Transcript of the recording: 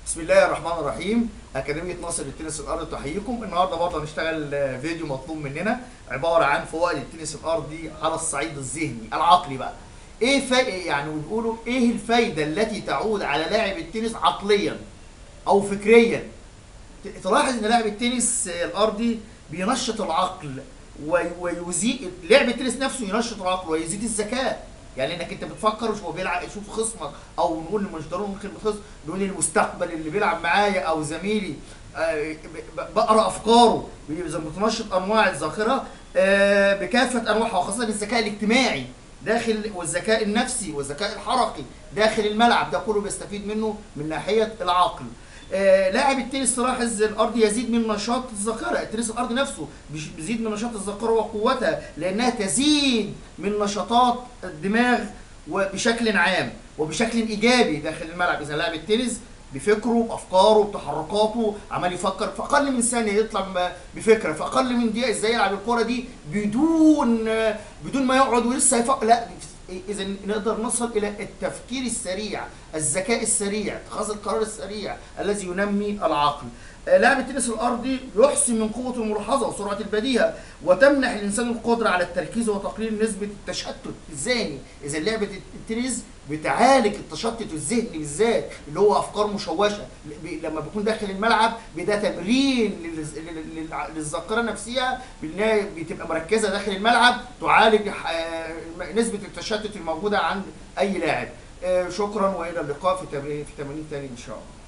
بسم الله الرحمن الرحيم أكاديمية ناصر للتنس الأرضي تحييكم النهارده برضه هنشتغل آه، فيديو مطلوب مننا عبارة عن فوائد التنس الأرضي على الصعيد الذهني العقلي بقى إيه فا... يعني بيقولوا إيه الفايدة التي تعود على لاعب التنس عقليا أو فكريا ت- تلاحظ إن لاعب التنس آه، الأرضي بينشط العقل وي- ويزيد لعب التنس نفسه ينشط العقل ويزيد الذكاء يعني انك انت بتفكر وهو بيلعب شوف خصمك او نقول مش ضروري ممكن خصم نقول المستقبل اللي بيلعب معايا او زميلي آه، ب- ب- بقرا افكاره اذا بتنشط انواع الذاكره آه، بكافه انواعها وخاصه الذكاء الاجتماعي داخل والذكاء النفسي والذكاء الحركي داخل الملعب ده كله بيستفيد منه من ناحيه العقل آه، لاعب التنس تلاحظ الارض يزيد من نشاط الذاكره التنس الارضي نفسه بيش- بيزيد من نشاط الذاكره وقوتها لانها تزيد من نشاطات الدماغ وبشكل عام وبشكل ايجابي داخل الملعب اذا لاعب التنس بفكره بافكاره بتحركاته عمال يفكر في اقل من ثانيه يطلع م- بفكره في اقل من دقيقه ازاي يلعب الكره دي بدون بدون ما يقعد ولسه يفكر لا اذا نقدر نصل الى التفكير السريع الذكاء السريع اتخاذ القرار السريع الذي ينمي العقل آه، لاعب التنس الارضي يحسن من قوه الملاحظه وسرعه البديهه وتمنح الانسان القدره على التركيز وتقليل نسبه التشتت الذهني اذا لعبه التنس بتعالج التشتت الذهني بالذات اللي هو افكار مشوشه ب- لما بيكون داخل الملعب بده تمرين للز- لل- لل- للذاكره نفسها بانها بتبقى مركزه داخل الملعب تعالج آه، نسبه التشتت الموجوده عند اي لاعب آه، شكرا والى اللقاء في تمرين في تمرين تاني ان شاء الله